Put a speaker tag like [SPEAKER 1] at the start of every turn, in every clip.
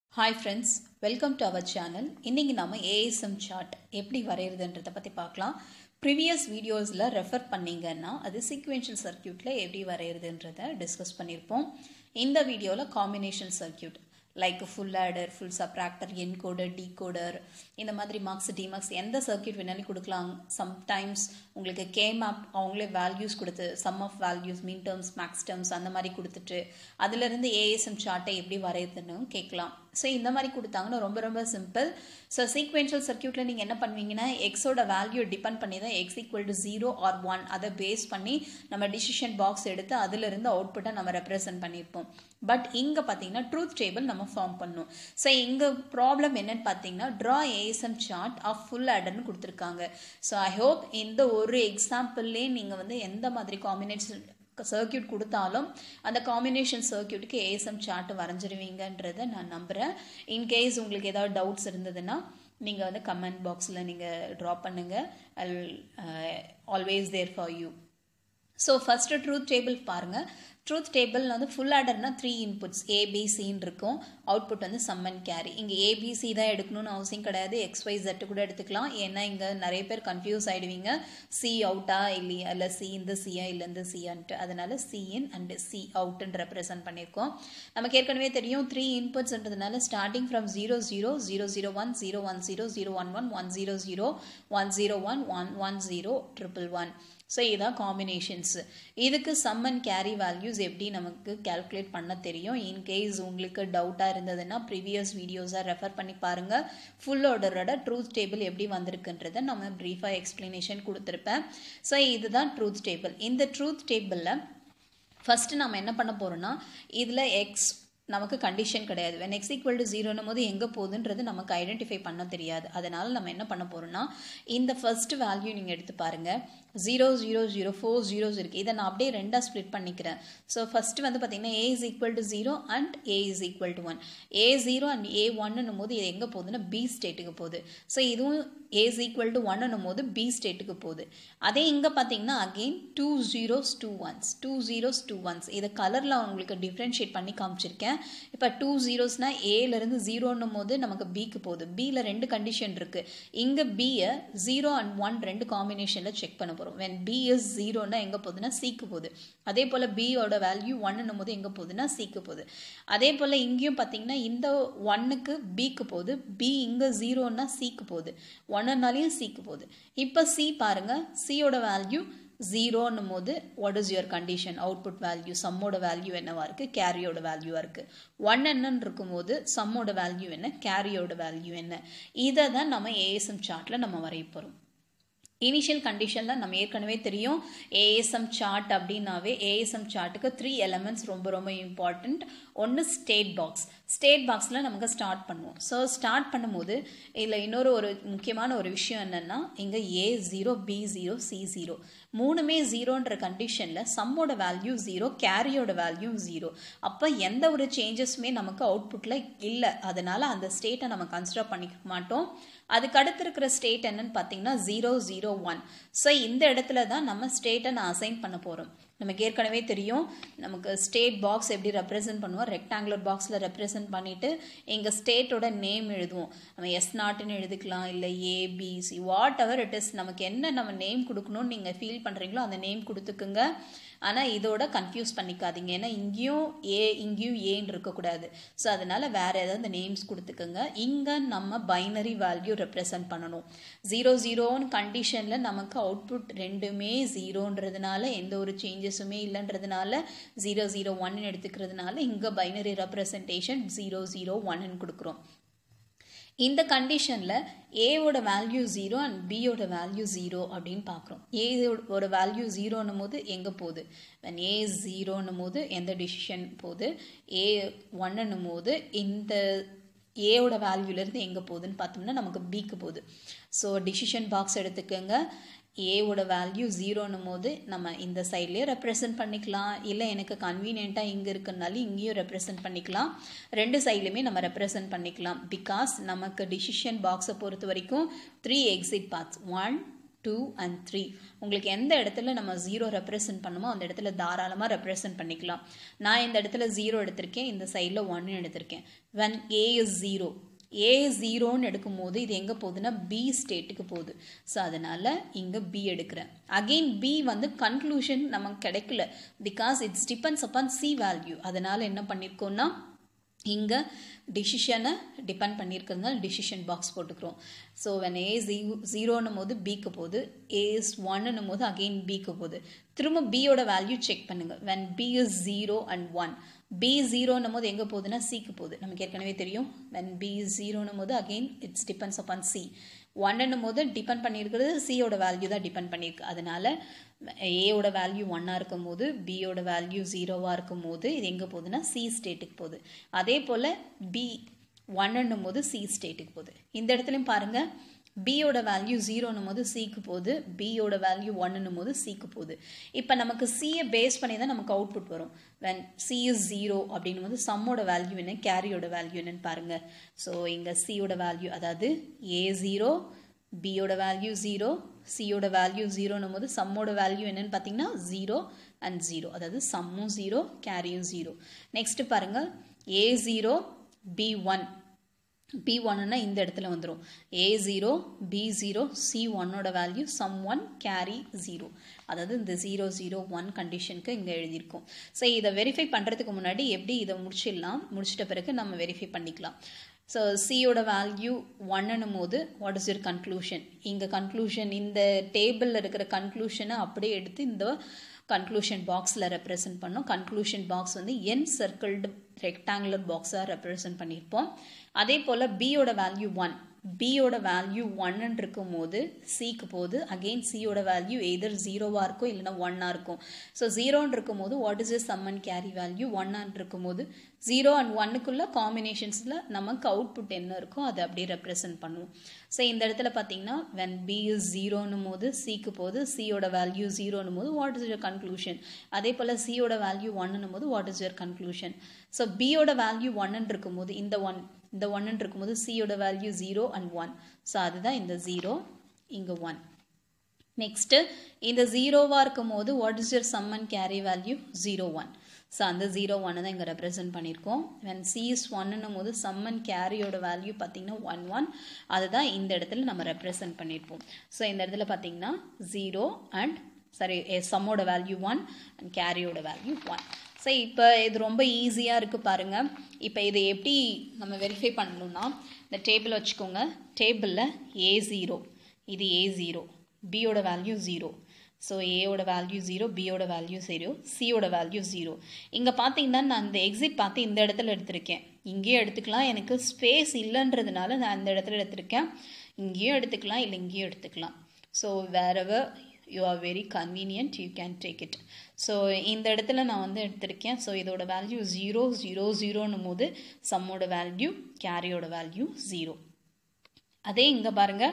[SPEAKER 1] hi friends welcome to our channel இன்றைக்கி நம்ம ASM chart எப்படி வரைகிறதுன்றதை பற்றி பார்க்கலாம் ப்ரீவியஸ் வீடியோஸில் ரெஃபர் பண்ணீங்கன்னா அது சீக்வென்ஷியல் சர்க்கியூட்டில் எப்படி வரைகிறதுன்றதை டிஸ்கஸ் பண்ணியிருப்போம் இந்த வீடியோவில் combination circuit like full adder full subtractor encoder decoder இந்த மாதிரி மார்க்ஸ் டிமார்க்ஸ் எந்த சர்க்கியூட் வேணாலும் கொடுக்கலாம் சம்டைம்ஸ் உங்களுக்கு கே மேப் அவங்களே வேல்யூஸ் கொடுத்து sum of values min terms max terms அந்த மாதிரி கொடுத்துட்டு அதுலேருந்து ஏஎஸ்எம் சார்ட்டை எப்படி வரையுதுன்னு கேட்கலாம் ஸோ இந்த மாதிரி கொடுத்தாங்கன்னா ரொம்ப ரொம்ப சிம்பிள் ஸோ சீக்வென்ஷியல் சர்க்கியூட்டில் நீங்கள் என்ன பண்ணுவீங்கன்னா எக்ஸோட வேல்யூ டிபெண்ட் பண்ணி தான் X equal to zero or one அதை பேஸ் பண்ணி நம்ம டிசிஷன் பாக்ஸ் எடுத்து அதிலிருந்து அவுட்புட்டை நம்ம ரெப்ரசென்ட் பண்ணியிருப்போம் பட் இங்கே பார்த்தீங்கன்னா ட்ரூத் டேபிள் நம்ம ஃபார்ம் பண்ணணும் ஸோ இங்கே ப்ராப்ளம் என்னன்னு பார்த்தீங்கன்னா draw ASM chart of full ஆடர்னு கொடுத்துருக்காங்க ஸோ ஐ ஹோப் இந்த ஒரு எக்ஸாம்பிள்லேயே நீங்கள் வந்து எந்த மாதிரி காம்பினேஷன் சர்க்கியூட் கொடுத்தாலும் அந்த காம்பினேஷன் சர்க்கியூட்டுக்கு ஏஎஸ்எம் சார்ட் வரைஞ்சிருவீங்கன்றதை நான் நம்புகிறேன் இன்கேஸ் உங்களுக்கு ஏதாவது டவுட்ஸ் இருந்ததுன்னா நீங்கள் வந்து கமெண்ட் பாக்ஸில் நீங்கள் ட்ராப் பண்ணுங்கள் I always there for you so first truth table பாருங்கள் ட்ரூத் டேபிள் வந்து ஃபுல் ஆர்டர்னா த்ரீ இன்புட்ஸ் ஏபிசின்னு இருக்கும் அவுட்புட் வந்து சம் அண்ட் கேரி இங்கே ஏபிசி தான் எடுக்கணும்னு அவசியம் கிடையாது எக்ஸ்ஒய் ஜெட்டு கூட எடுத்துக்கலாம் ஏன்னா இங்கே நிறைய பேர் கன்ஃபியூஸ் ஆகிடுவீங்க சி அவுட்டா இல்லையா இல்லை சி இந்த சியா இல்லை இந்த சியான்ட்டு அதனால சிஎன் அண்ட் சி அவுட்டுன்னு ரெப்ரசென்ட் பண்ணியிருக்கோம் நமக்கு ஏற்கனவே தெரியும் த்ரீ இன்புட்ஸ்ன்றதுனால starting from zero zero zero zero one zero one zero zero one one one zero zero one zero one one one zero triple one so இதுதான் காம்பினேஷன்ஸ் இதுக்கு sum and carry values எப்படி நமக்கு calculate பண்ண தெரியும் in case உங்களுக்கு டவுட்டாக இருந்ததுன்னா previous வீடியோஸாக refer பண்ணி பாருங்கள் ஃபுல் ஆர்டரோட ட்ரூத் டேபிள் எப்படி வந்திருக்குன்றதை நம்ம ப்ரீஃபாக எக்ஸ்ப்ளனேஷன் கொடுத்துருப்பேன் ஸோ இதுதான் ட்ரூத் டேபிள் இந்த ட்ரூத் டேபிளில் ஃபஸ்ட்டு நம்ம என்ன பண்ண போகிறோம்னா இதில் எக்ஸ் நமக்கு கண்டிஷன் கிடையாது வென் எக்ஸ் ஈக்குவல் டு ஜீரோனும் போது எங்கே போகுதுன்றது நமக்கு ஐடென்டிஃபை பண்ண தெரியாது அதனால் நம்ம என்ன பண்ண போகிறோம்னா இந்த ஃபர்ஸ்ட் வேல்யூ நீங்கள் எடுத்து பாருங்கள் zero zero zero four zeros இருக்குது இதை நான் அப்படியே ரெண்டாக ஸ்ப்ளிட் பண்ணிக்கிறேன் ஸோ ஃபஸ்ட்டு வந்து பார்த்தீங்கன்னா A is equal to zero and A is equal to one A zero and A ஒன்னும் போது இது எங்கே போகுதுன்னா பி ஸ்டேட்டுக்கு போகுது ஸோ இதுவும் ஏ இஸ் ஈக்குவல் டு ஒன்னும் போது பி ஸ்டேட்டுக்கு போகுது அதே இங்கே பார்த்தீங்கன்னா again two zeros two ones two zeros two ones இதை கலரில் உங்களுக்கு டிஃப்ரென்ஷியேட் பண்ணி காமிச்சிருக்கேன் இப்போ டூ ஜீரோஸ்னால் ஏலேருந்து ஜீரோன்னும் போது நமக்கு பிக்கு போகுது பியில் ரெண்டு கண்டிஷன் இருக்குது இங்கே பியை ஜீரோ அண்ட் ஒன் ரெண்டு காம்பினேஷனில் செக் பண்ண போகிறோம் வென் பி இஸ் ஜீரோன்னா எங்கே போகுதுன்னா சிக்கு போகுது அதே போல் பியோட வேல்யூ ஒன்னும் போது எங்கே போகுதுன்னா சிக்கு போகுது அதே போல் இங்கேயும் பார்த்தீங்கன்னா இந்த ஒன்னுக்கு பிக்கு போகுது பி இங்கே ஜீரோன்னா சிக்கு போகுது ஒன்னுனாலையும் சிக்கு போகுது இப்போ சி பாருங்கள் சியோட வேல்யூ ஜீரோன்னும் போது what is your condition output value சம்மோட வேல்யூ என்னவா இருக்குது கேரியோட வேல்யூவாக இருக்குது ஒன் என்னன்னு இருக்கும்போது சம்மோட வேல்யூ என்ன கேரியோட வேல்யூ என்ன இதை தான் நம்ம ஏஎஸ்எம் சார்ட்டில் நம்ம வரைய போகிறோம் இனிஷியல் கண்டிஷனில் நம்ம ஏற்கனவே தெரியும் ஏஎஸ்எம் சார்ட் அப்படின்னாவே ஏஎஸ்எம் சார்ட்டுக்கு த்ரீ எலமெண்ட்ஸ் ரொம்ப ரொம்ப இம்பார்ட்டண்ட் ஒன்று ஸ்டேட் பாக்ஸ் ஸ்டேட் பாக்ஸில் நமக்கு ஸ்டார்ட் பண்ணுவோம் ஸோ ஸ்டார்ட் பண்ணும்போது இதில் இன்னொரு ஒரு முக்கியமான ஒரு விஷயம் என்னென்னா இங்கே A zero B zero C zero மூணுமே ஜீரோன்ற கண்டிஷனில் சம்மோட வேல்யூ ஜீரோ கேரியோட வேல்யூ ஜீரோ அப்போ எந்த ஒரு சேஞ்சஸுமே நமக்கு அவுட்புட்டில் இல்லை அதனால் அந்த ஸ்டேட்டை நம்ம கன்சிடர் பண்ணிக்க மாட்டோம் அதுக்கு அடுத்து இருக்கிற ஸ்டேட் என்னன்னு பார்த்தீங்கன்னா ஜீரோ ஜீரோ ஒன் ஸோ இந்த இடத்துல தான் நம்ம ஸ்டேட்டை நான் அசைன் பண்ண போகிறோம் நமக்கு ஏற்கனவே தெரியும் நமக்கு ஸ்டேட் பாக்ஸ் எப்படி ரெப்ரசென்ட் பண்ணுவோம் ரெக்டாங்குலர் பாக்ஸில் ரெப்ரசென்ட் பண்ணிவிட்டு எங்கள் ஸ்டேட்டோட நேம் எழுதுவோம் நம்ம எஸ் நாட்டுன்னு எழுதிக்கலாம் இல்லை A B C whatever it is நமக்கு என்ன நம்ம நேம் கொடுக்கணும்னு நீங்கள் ஃபீல் பண்ணுறீங்களோ அந்த நேம் கொடுத்துக்குங்க ஆனால் இதோட கன்ஃபியூஸ் பண்ணிக்காதீங்க ஏன்னா இங்கேயும் ஏ இங்கேயும் ஏன்னு இருக்கக்கூடாது ஸோ அதனால் வேறு ஏதாவது நேம்ஸ் கொடுத்துக்கோங்க இங்கே நம்ம பைனரி வேல்யூ ரெப்ரசன்ட் பண்ணணும் ஜீரோ ஜீரோன்னு கண்டிஷனில் நமக்கு அவுட்புட் ரெண்டுமே ஜீரோன்றதுனால எந்த ஒரு சேஞ்சஸுமே இல்லைன்றதுனால ஜீரோ ஜீரோ ஒன்னு எடுத்துக்கிறதுனால இங்கே பைனரி ரெப்ரசன்டேஷன் ஜீரோ ஜீரோ ஒன்னு கொடுக்குறோம் இந்த கண்டிஷனில் ஏவோட வேல்யூ ஜீரோ அண்ட் பியோட வேல்யூ ஜீரோ அப்படின்னு பார்க்குறோம் ஏவோட வேல்யூ ஜீரோன்னும் போது எங்கே போகுது வென் ஏ ஜீரோன்னும் போது எந்த டிசிஷன் போகுது ஏ ஒன்னும் போது இந்த ஏவோட வேல்யூலேருந்து எங்கே போகுதுன்னு பார்த்தோம்னா நமக்கு பிக்கு போகுது ஸோ டிசிஷன் பாக்ஸ் எடுத்துக்கோங்க ஏவோட வேல்யூ ஜீரோன்னும் போது நம்ம இந்த சைட்லேயே ரெப்ரசன்ட் பண்ணிக்கலாம் இல்லை எனக்கு கன்வீனியண்ட்டாக இங்கே இருக்குனாலும் இங்கேயும் ரெப்ரசன்ட் பண்ணிக்கலாம் ரெண்டு சைட்லையுமே நம்ம ரெப்ரசன்ட் பண்ணிக்கலாம் பிகாஸ் நமக்கு டிசிஷன் பாக்ஸை பொறுத்த வரைக்கும் three exit paths one two and three உங்களுக்கு எந்த இடத்துல நம்ம ஜீரோ ரெப்ரசன்ட் பண்ணுமோ அந்த இடத்துல தாராளமாக ரெப்ரசன்ட் பண்ணிக்கலாம் நான் இந்த இடத்துல ஜீரோ எடுத்திருக்கேன் இந்த சைடில் ஒன்று எடுத்திருக்கேன் when A is zero A ஜீரோன்னு எடுக்கும்போது இது எங்கே போகுதுன்னா பி ஸ்டேட்டுக்கு போகுது ஸோ அதனால் இங்கே பி எடுக்கிறேன் அகெயின் பி வந்து கன்க்ளூஷன் நமக்கு கிடைக்கல because it's depends upon C value அதனால் என்ன பண்ணியிருக்கோம்னா இங்கே டிசிஷனை டிபெண்ட் பண்ணியிருக்கிறதுனால டிசிஷன் பாக்ஸ் போட்டுக்கிறோம் ஸோ வென் ஏ ஜீ ஜீரோன்னும் போது பிக்கு போகுது ஏஸ் ஒன்னும் போது அகெயின் பிக்கு போகுது திரும்ப பியோட வேல்யூ செக் பண்ணுங்கள் when B is zero and one B ஜீரோன்னும் போது எங்கே போகுதுன்னா சிக்கு போகுது நமக்கு ஏற்கனவே தெரியும் வென் பி ஜீரோன்னும் போது again it's depends upon C ஒன்னும் போது டிபெண்ட் பண்ணியிருக்கிறது சியோட வேல்யூ தான் டிபெண்ட் பண்ணியிருக்கு அதனால ஏயோட வேல்யூ ஒன்னாக இருக்கும் போது பியோட வேல்யூ ஜீரோவாக இருக்கும் போது இது எங்கே போகுதுன்னா சி ஸ்டேட்டுக்கு போகுது அதே போல் பி ஒன்னும் போது சி ஸ்டேட்டுக்கு போகுது இந்த இடத்துலையும் பாருங்கள் பியோட வேல்யூ ஜீரோன்னும் போது சிக்கு போகுது பியோட வேல்யூ ஒன்னும் போது சிக்கு போகுது இப்போ நமக்கு சியை பேஸ் பண்ணி தான் நமக்கு அவுட்புட் வரும் வென் சி இஸ் ஜீரோ அப்படின்னும் போது சம்மோட வேல்யூ என்ன கேரியோட வேல்யூ என்னன்னு பாருங்கள் ஸோ இங்கே சியோட வேல்யூ அதாவது ஏ ஜீரோ பியோட வேல்யூ ஜீரோ சியோட வேல்யூ ஜீரோன்னும் போது சம்மோட வேல்யூ என்னன்னு பார்த்தீங்கன்னா ஜீரோ அண்ட் ஜீரோ அதாவது சம்மும் ஜீரோ கேரியும் ஜீரோ நெக்ஸ்ட் பாருங்கள் A zero B one B ஒன்னுனா இந்த இடத்துல வந்துடும் A zero B zero C ஒன்னோட value sum one carry zero அதாவது இந்த ஜீரோ ஜீரோ ஒன் கண்டிஷனுக்கு இங்கே எழுதியிருக்கோம் ஸோ இதை வெரிஃபை பண்ணுறதுக்கு முன்னாடி எப்படி இதை முடிச்சிடலாம் முடிச்சிட்ட பிறகு நம்ம வெரிஃபை பண்ணிக்கலாம் ஸோ சியோட வேல்யூ ஒன்னும் போது வாட் இஸ் யுவர் கன்க்ளூஷன் இங்கே கன்க்ளூஷன் இந்த டேபிளில் இருக்கிற கன்க்ளூஷனை அப்படியே எடுத்து இந்த கன்க்ளூஷன் பாக்ஸில் ரெப்ரசன்ட் பண்ணோம் கன்க்ளூஷன் பாக்ஸ் வந்து என் சர்க்கிள்டு ரெக்டாங்குலர் பாக்ஸாக ரெப்ரசன்ட் பண்ணியிருப்போம் அதே போல் பியோட வேல்யூ ஒன் பியோட வேல்யூ ஒன்னு இருக்கும் போது சிக்கு போது அகெயின் சியோட வேல்யூ எதர் ஜீரோவாக இருக்கும் இல்லைனா ஒன்னாக இருக்கும் ஸோ ஜீரோன்னு இருக்கும் போது what is is sum and carry value ஒன்னான் இருக்கும் போது ஜீரோ அண்ட் ஒன்னுக்குள்ள காம்பினேஷன்ஸில் நமக்கு அவுட்புட் என்ன இருக்கோ அதை அப்படியே ரெப்ரசன்ட் பண்ணுவோம் ஸோ இந்த இடத்துல பார்த்தீங்கன்னா வென் பி இஸ் ஜீரோன்னும் போது சிக்கு போது சியோட வேல்யூ ஜீரோன்னும் போது வாட் இஸ் யுவர் கன்க்ளூஷன் அதே போல் சியோட வேல்யூ ஒன்னும் போது what is your conclusion so பியோட வேல்யூ ஒன்னு இருக்கும்போது இந்த ஒன் இந்த ஒன்னு இருக்கும்போது சியோட value zero and one so அதுதான் இந்த ஜீரோ இங்கே ஒன் நெக்ஸ்ட்டு இந்த ஜீரோவாக இருக்கும் போது what is your sum and carry value zero one so அந்த ஜீரோ ஒன்று தான் இங்கே ரெப்ரசென்ட் பண்ணியிருக்கோம் வென் சி இஸ் ஒன்னும் போது சம் அண்ட் கேரியோட வேல்யூ பார்த்தீங்கன்னா ஒன் ஒன் அதுதான் இந்த இடத்துல நம்ம ரெப்ரசென்ட் பண்ணியிருப்போம் ஸோ இந்த இடத்துல பார்த்தீங்கன்னா ஜீரோ அண்ட் சாரி சம்மோட வேல்யூ ஒன் அண்ட் கேரியோட வேல்யூ ஒன் ஸோ இப்போ இது ரொம்ப ஈஸியாக இருக்குது பாருங்கள் இப்போ இதை எப்படி நம்ம வெரிஃபை பண்ணணும்னா இந்த டேபிள் வச்சுக்கோங்க டேபிளில் ஏ ஜீரோ இது ஏ ஜீரோ பியோட வேல்யூ ஜீரோ ஸோ ஏயோட வேல்யூ ஜீரோ பியோட வேல்யூ ஜீரோ சியோட வேல்யூ ஜீரோ இங்கே பார்த்தீங்கன்னா நான் இந்த எக்ஸிட் பார்த்து இந்த இடத்துல எடுத்திருக்கேன் இங்கேயும் எடுத்துக்கலாம் எனக்கு ஸ்பேஸ் இல்லைன்றதுனால நான் இந்த இடத்துல எடுத்திருக்கேன் இங்கேயும் எடுத்துக்கலாம் இல்லை இங்கேயும் எடுத்துக்கலாம் so whatever you are very convenient you can take it so இந்த இடத்துல நான் வந்து எடுத்திருக்கேன் ஸோ இதோட வேல்யூ ஜீரோ ஜீரோ ஜீரோன்னும் போது சம்மோட வேல்யூ கேரியோட வேல்யூ ஜீரோ அதே இங்கே பாருங்கள்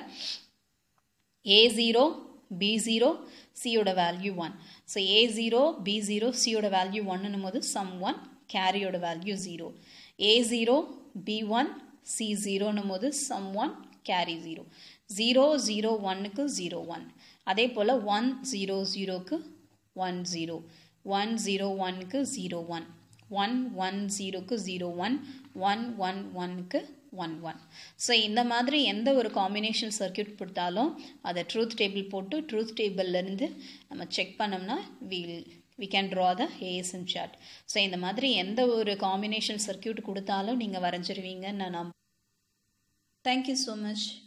[SPEAKER 1] ஏ ஜீரோ பி ஜீரோ சியோட value one so A zero B zero சியோட வேல்யூ ஒன்னும் போது சம் ஒன் கேரியோட value zero A zero B one C ஜீரோன்னும் போது sum one carry zero zero zero ஒன்னுக்கு ஜீரோ ஒன் அதே போல் ஒன் ஜீரோ ஜீரோக்கு ஒன் ஜீரோ ஒன் ஜீரோ ஒன்க்கு ஜீரோ ஒன் ஒன் ஒன் ஜீரோக்கு ஜீரோ ஒன் ஒன் ஒன் ஒன்க்கு ஒன் ஒன் ஸோ இந்த மாதிரி எந்த ஒரு காம்பினேஷன் சர்க்கியூட் கொடுத்தாலும் அதை ட்ரூத் டேபிள் போட்டு ட்ரூத் டேபிள்லேருந்து நம்ம செக் பண்ணோம்னா we'll we can draw the ASM chart so இந்த மாதிரி எந்த ஒரு காம்பினேஷன் சர்க்கியூட் கொடுத்தாலும் நீங்கள் வரைஞ்சிருவீங்கன்னு நான் நம்ப தேங்க்யூ ஸோ மச்